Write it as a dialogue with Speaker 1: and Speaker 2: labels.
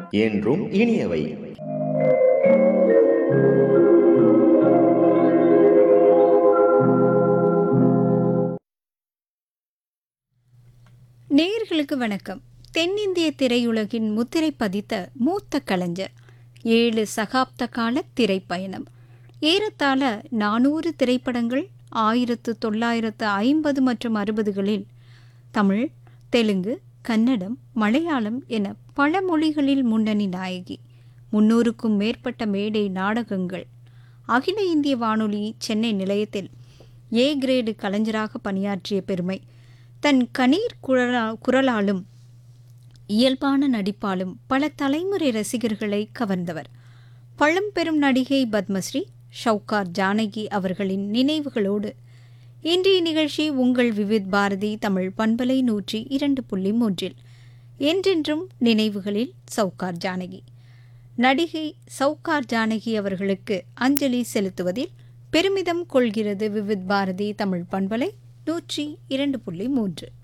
Speaker 1: என்றும் இனியவை
Speaker 2: நேயர்களுக்கு வணக்கம் தென்னிந்திய திரையுலகின் முத்திரை பதித்த மூத்த கலைஞர் ஏழு சகாப்த கால திரைப்பயணம் ஏறத்தாழ நானூறு திரைப்படங்கள் ஆயிரத்து தொள்ளாயிரத்து ஐம்பது மற்றும் அறுபதுகளில் தமிழ் தெலுங்கு கன்னடம் மலையாளம் என பல மொழிகளில் முன்னணி நாயகி முன்னூறுக்கும் மேற்பட்ட மேடை நாடகங்கள் அகில இந்திய வானொலி சென்னை நிலையத்தில் ஏ கிரேடு கலைஞராக பணியாற்றிய பெருமை தன் கணீர் குரலா குரலாலும் இயல்பான நடிப்பாலும் பல தலைமுறை ரசிகர்களை கவர்ந்தவர் பழம்பெரும் நடிகை பத்மஸ்ரீ ஷவுகார் ஜானகி அவர்களின் நினைவுகளோடு இன்றைய நிகழ்ச்சி உங்கள் விவித் பாரதி தமிழ் பண்பலை நூற்றி இரண்டு புள்ளி மூன்றில் என்றென்றும் நினைவுகளில் சவுகார் ஜானகி நடிகை சவுகார் ஜானகி அவர்களுக்கு அஞ்சலி செலுத்துவதில் பெருமிதம் கொள்கிறது விவித் பாரதி தமிழ் பண்பலை நூற்றி இரண்டு புள்ளி மூன்று